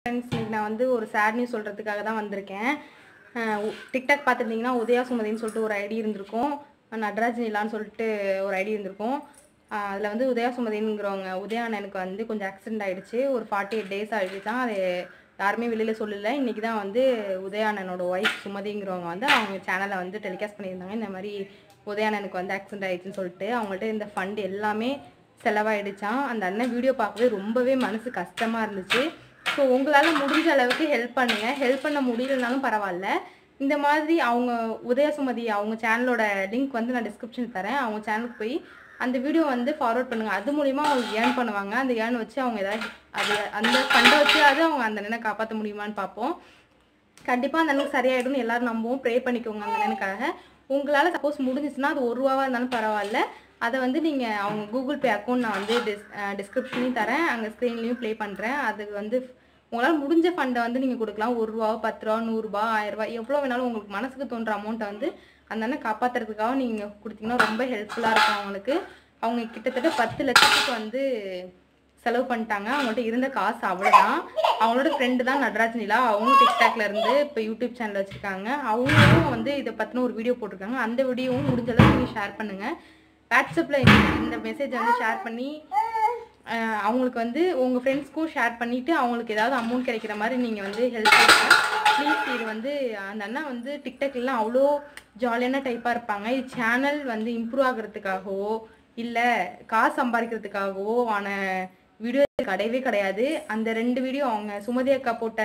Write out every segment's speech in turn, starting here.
friends இன்னைக்கு நான் வந்து ஒரு சேட் நியூஸ் சொல்கிறதுக்காக தான் வந்திருக்கேன் டிக்டாக் பார்த்துருந்தீங்கன்னா உதயா சுமதின்னு சொல்லிட்டு ஒரு ஐடி இருந்திருக்கும் நட்ராஜ் நிலான்னு சொல்லிட்டு ஒரு ஐடி இருந்திருக்கும் அதில் வந்து உதயா சுமதிங்கிறவங்க உதயா அண்ணனுக்கு வந்து கொஞ்சம் ஆக்சிடென்ட் ஆகிடுச்சு ஒரு ஃபார்ட்டி எயிட் டேஸ் ஆகிடுச்சு தான் அது யாருமே வெளியில் சொல்லலை இன்றைக்கி தான் வந்து உதயா அண்ணனோட ஒய்ஃப் சுமதிங்கிறவங்க வந்து அவங்க சேனலை வந்து டெலிகாஸ்ட் பண்ணியிருந்தாங்க இந்த மாதிரி உதயா அண்ணனுக்கு வந்து ஆக்சிடென்ட் ஆகிடுச்சுன்னு சொல்லிட்டு அவங்கள்ட்ட இந்த ஃபண்ட் எல்லாமே செலவாயிடுச்சான் அந்த அண்ணன் வீடியோ பார்க்கவே ரொம்பவே மனசு கஷ்டமாக இருந்துச்சு ஸோ உங்களால் முடிஞ்ச அளவுக்கு ஹெல்ப் பண்ணுங்கள் ஹெல்ப் பண்ண முடியலனாலும் பரவாயில்ல இந்த மாதிரி அவங்க உதயசுமதி அவங்க சேனலோட லிங்க் வந்து நான் டிஸ்கிரிப்ஷன் தரேன் அவங்க சேனலுக்கு போய் அந்த வீடியோ வந்து ஃபார்வர்ட் பண்ணுங்கள் அது மூலிமா அவங்க ஏர்ன் பண்ணுவாங்க அந்த ஏர்ன் வச்சு அவங்க ஏதாவது அது அந்த ஃபண்டை வச்சு அது அவங்க அந்த அண்ணனை காப்பாற்ற முடியுமான்னு பார்ப்போம் கண்டிப்பாக அந்த அண்ணனுக்கு சரியாயிடும்னு எல்லாரும் நம்புவோம் ப்ரே பண்ணிக்கோங்க அந்த அண்ணனுக்காக உங்களால் சப்போஸ் முடிஞ்சிச்சுன்னா அது ஒரு ரூபாவாக இருந்தாலும் பரவாயில்ல அதை வந்து நீங்கள் அவங்க கூகுள் பே அக்கௌண்ட் நான் வந்து டிஸ் டிஸ்கிரிப்ஷன்லையும் தரேன் அங்கே ஸ்க்ரீன்லேயும் ப்ளே பண்ணுறேன் அதுக்கு வந்து உங்களால் முடிஞ்ச ஃபண்டை வந்து நீங்கள் கொடுக்கலாம் ஒரு ரூபா பத்து ரூபா நூறுரூபா ஆயிரரூபா எவ்வளோ வேணாலும் உங்களுக்கு மனசுக்கு தோன்ற அமௌண்ட்டை வந்து அந்த அண்ணன் காப்பாற்றுறதுக்காக நீங்கள் கொடுத்தீங்கன்னா ரொம்ப ஹெல்ப்ஃபுல்லாக இருக்கும் அவங்களுக்கு அவங்க கிட்டத்தட்ட பத்து லட்சத்துக்கு வந்து செலவு பண்ணிட்டாங்க அவங்கள்ட்ட இருந்த காசு அவ்வளோதான் அவங்களோட ஃப்ரெண்டு தான் நடராஜ் நிலா அவங்களும் டிக்டாக்ல இருந்து இப்போ யூடியூப் சேனல் வச்சுருக்காங்க அவங்களும் வந்து இதை பற்றின ஒரு வீடியோ போட்டிருக்காங்க அந்த வீடியோவும் முடிஞ்ச அளவுக்கு நீங்கள் ஷேர் பண்ணுங்கள் வாட்ஸ்அப்பில் இந்த மெசேஜ் வந்து ஷேர் பண்ணி அஹ், அவங்களுக்கு வந்து உங்கள் ஃப்ரெண்ட்ஸ்க்கும் ஷேர் பண்ணிவிட்டு அவங்களுக்கு ஏதாவது அமௌண்ட் கிடைக்கிற மாதிரி நீங்கள் வந்து ஹெல்ப் பண்ணுங்கள் ப்ளீஸ் இது வந்து அந்த அண்ணா வந்து டிக்டாக்லாம் அவ்வளோ ஜாலியான டைப்பாக இருப்பாங்க இது சேனல் வந்து இம்ப்ரூவ் ஆகுறதுக்காகவோ இல்லை காசு சம்பாதிக்கிறதுக்காகவோ ஆன வீடியோ கிடையவே கிடையாது அந்த ரெண்டு வீடியோ அவங்க சுமதி அக்கா போட்ட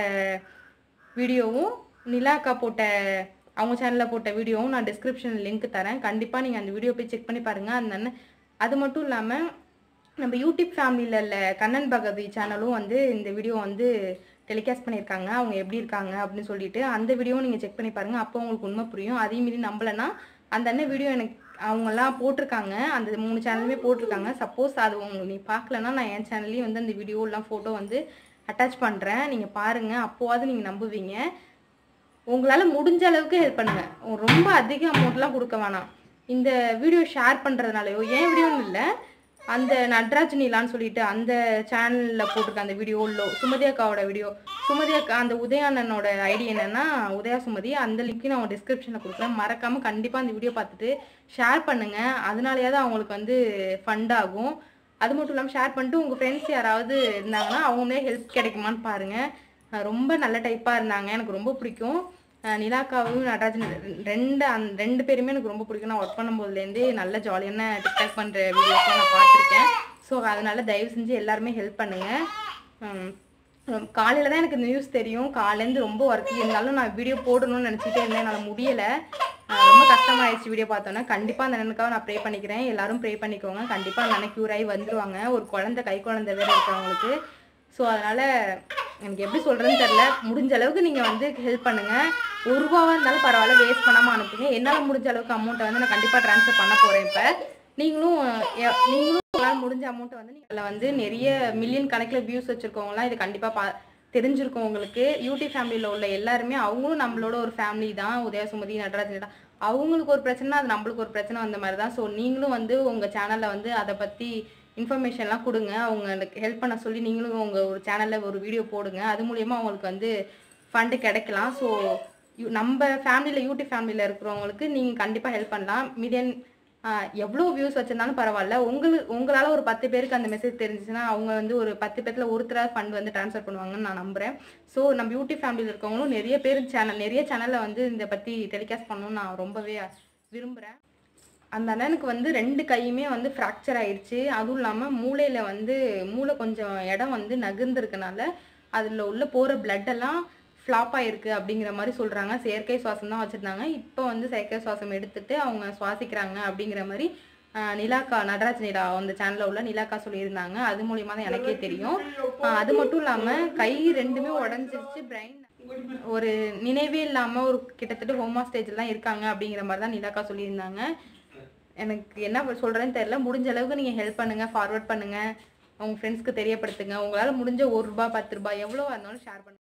வீடியோவும் நிலா அக்கா போட்ட அவங்க சேனலில் போட்ட வீடியோவும் நான் டிஸ்கிரிப்ஷன் லிங்க் தரேன் கண்டிப்பாக நீங்கள் அந்த வீடியோ போய் செக் பண்ணி பாருங்கள் அந்த அண்ணன் அது மட்டும் இல்லாமல் நம்ம யூடியூப் ஃபேமிலியில் உள்ள கண்ணன் பகவி சேனலும் வந்து இந்த வீடியோ வந்து டெலிகாஸ்ட் பண்ணியிருக்காங்க அவங்க எப்படி இருக்காங்க அப்படின்னு சொல்லிட்டு அந்த வீடியோவும் நீங்கள் செக் பண்ணி பாருங்கள் அப்போ உங்களுக்கு உண்மை புரியும் அதே மீறி நம்பலைன்னா அந்த அண்ணன் வீடியோ எனக்கு அவங்கெல்லாம் போட்டிருக்காங்க அந்த மூணு சேனலுமே போட்டிருக்காங்க சப்போஸ் அது உங்க நீ பார்க்கலன்னா நான் என் சேனல்லையும் வந்து அந்த வீடியோலாம் ஃபோட்டோ வந்து அட்டாச் பண்ணுறேன் நீங்கள் பாருங்கள் அப்போவாது நீங்கள் நம்புவீங்க உங்களால் முடிஞ்ச அளவுக்கு ஹெல்ப் பண்ணுங்க ரொம்ப அதிக அமௌண்ட்லாம் கொடுக்க வேணாம் இந்த வீடியோ ஷேர் பண்ணுறதுனாலயோ ஏன் வீடியோன்னு இல்லை அந்த நட்ராஜ் நீலான்னு சொல்லிட்டு அந்த சேனலில் போட்டிருக்க அந்த வீடியோ லோ சுமதி அக்காவோட வீடியோ சுமதி அக்கா அந்த உதயானனோட ஐடி என்னன்னா உதயா சுமதி அந்த லிங்க்கையும் நான் டிஸ்கிரிப்ஷனில் கொடுக்குறேன் மறக்காமல் கண்டிப்பாக அந்த வீடியோ பார்த்துட்டு ஷேர் பண்ணுங்கள் அதனாலயாவது அவங்களுக்கு வந்து ஃபண்ட் ஆகும் அது மட்டும் இல்லாமல் ஷேர் பண்ணிட்டு உங்கள் ஃப்ரெண்ட்ஸ் யாராவது இருந்தாங்கன்னா அவங்களே ஹெல்ப் கிடைக்குமான்னு பாருங்கள் அஹ் ரொம்ப நல்ல டைப்பாக இருந்தாங்க எனக்கு ரொம்ப பிடிக்கும் அஹ் நிலாக்காவும் நடராஜன் ரெ- ரெண்டு அந் ரெண்டு பேருமே எனக்கு ரொம்ப பிடிக்கும் நான் ஒர்க் பண்ணும்போதுலேருந்தே நல்ல ஜாலியான டிக்டாக் பண்ணுற வீடியோஸ்லாம் நான் பார்த்துருக்கேன் ஸோ அதனால தயவு செஞ்சு எல்லாருமே ஹெல்ப் பண்ணுங்கள் காலையில் தான் எனக்கு இந்த நியூஸ் தெரியும் காலையிலேருந்து ரொம்ப ஒர்க் இருந்தாலும் நான் வீடியோ போடணும்னு நினச்சிட்டே இருந்தேன் என்னால் முடியலை அஹ் ரொம்ப கஷ்டமாயிடுச்சு வீடியோ பார்த்தோன்னே கண்டிப்பாக அந்த அண்ணனுக்காக நான் ப்ரே பண்ணிக்கிறேன் எல்லாரும் ப்ரே பண்ணிக்கோங்க கண்டிப்பாக அந்த அண்ணன் க்யூர் ஆகி வந்துருவாங்க ஒரு குழந்தை கை குழந்தை வேறு இருக்கிறவங்களுக்கு ஸோ அதனால் எனக்கு எப்படி சொல்கிறதுன்னு தெரில முடிஞ்ச அளவுக்கு நீங்கள் வந்து ஹெல்ப் பண்ணுங்கள் ஒரு ரூபாவாக இருந்தாலும் பரவாயில்ல வேஸ்ட் பண்ணாமல் அனுப்புங்க என்னால் முடிஞ்ச அளவுக்கு அமௌண்ட்டை வந்து நான் கண்டிப்பாக ட்ரான்ஸ்ஃபர் பண்ண போகிறேன் இப்போ நீங்களும் எ- நீங்களும் உங்களால் முடிஞ்ச அமௌண்ட்டை வந்து நீங்கள் வந்து நிறைய மில்லியன் கணக்கில் வியூஸ் வச்சுருக்கவங்களாம் இது கண்டிப்பாக பா தெரிஞ்சிருக்கும் உங்களுக்கு யூடியூப் ஃபேமிலியில் உள்ள எல்லாருமே அவங்களும் நம்மளோட ஒரு ஃபேமிலி தான் உதயசுமதி நடராஜன் தான் அவங்களுக்கு ஒரு பிரச்சனை அது நம்மளுக்கு ஒரு பிரச்சனை வந்த மாதிரி தான் ஸோ நீங்களும் வந்து உங்கள் சேனலில் வந்து அதை பற்றி இன்ஃபர்மேஷன்லாம் கொடுங்க அவங்களுக்கு ஹெல்ப் பண்ண சொல்லி நீங்களும் உங்கள் ஒரு சேனலில் ஒரு வீடியோ போடுங்க அது மூலியமா அவங்களுக்கு வந்து ஃபண்டு கிடைக்கலாம் ஸோ நம்ம ஃபேமிலியில் யூடியூப் ஃபேமிலியில் இருக்கிறவங்களுக்கு நீங்கள் கண்டிப்பாக ஹெல்ப் பண்ணலாம் மில்லியன் எவ்வளோ வியூஸ் வச்சிருந்தாலும் பரவாயில்ல உங்களுக்கு உங்களால் ஒரு பத்து பேருக்கு அந்த மெசேஜ் தெரிஞ்சுச்சுன்னா அவங்க வந்து ஒரு பத்து பேர்த்தில் ஒருத்தராக ஃபண்ட் வந்து ட்ரான்ஸ்ஃபர் பண்ணுவாங்கன்னு நான் நம்புகிறேன் ஸோ நம்ம யூடியூப் ஃபேமிலியில் இருக்கவங்களும் நிறைய பேர் சேனல் நிறைய சேனலில் வந்து இதை பற்றி டெலிகாஸ்ட் பண்ணணும்னு நான் ரொம்பவே விரும்புகிறேன் அந்த அண்ணனுக்கு வந்து ரெண்டு கையுமே வந்து ஃப்ராக்சர் ஆயிடுச்சு அதுவும் இல்லாமல் மூளையில் வந்து மூளை கொஞ்சம் இடம் வந்து நகர்ந்துருக்கனால அதில் உள்ள போகிற blood எல்லாம் ஃப்ளாப் ஆயிருக்கு அப்படிங்கிற மாதிரி சொல்கிறாங்க செயற்கை சுவாசம் தான் வச்சுருந்தாங்க இப்போ வந்து செயற்கை சுவாசம் எடுத்துட்டு அவங்க சுவாசிக்கிறாங்க அப்படிங்கிற மாதிரி ஆஹ், நிலாக்கா நடராஜ் நிலா அந்த சேனலில் உள்ள நிலாக்கா சொல்லியிருந்தாங்க அது மூலியமா தான் எனக்கே தெரியும் ஆஹ், அது மட்டும் இல்லாமல் கை ரெண்டுமே உடஞ்சிருச்சு பிரெயின் ஒரு நினைவே இல்லாமல் ஒரு கிட்டத்தட்ட ஹோமா ஸ்டேஜில் தான் இருக்காங்க அப்படிங்கிற மாதிரி தான் நிலாக்கா சொல்லியிருந்தாங்க எனக்கு என்ன சொல்கிறேன்னு தெரியல முடிஞ்ச அளவுக்கு நீங்கள் ஹெல்ப் பண்ணுங்கள் ஃபார்வர்ட் பண்ணுங்கள் உங்கள் ஃப்ரெண்ட்ஸ்க்கு தெரியப்படுத்துங்க உங்களால் முடிஞ்ச ஒரு ரூபா பத்து ரூபாய் எவ்வளோ இருந்தாலும் ஷேர் பண்ணுங்க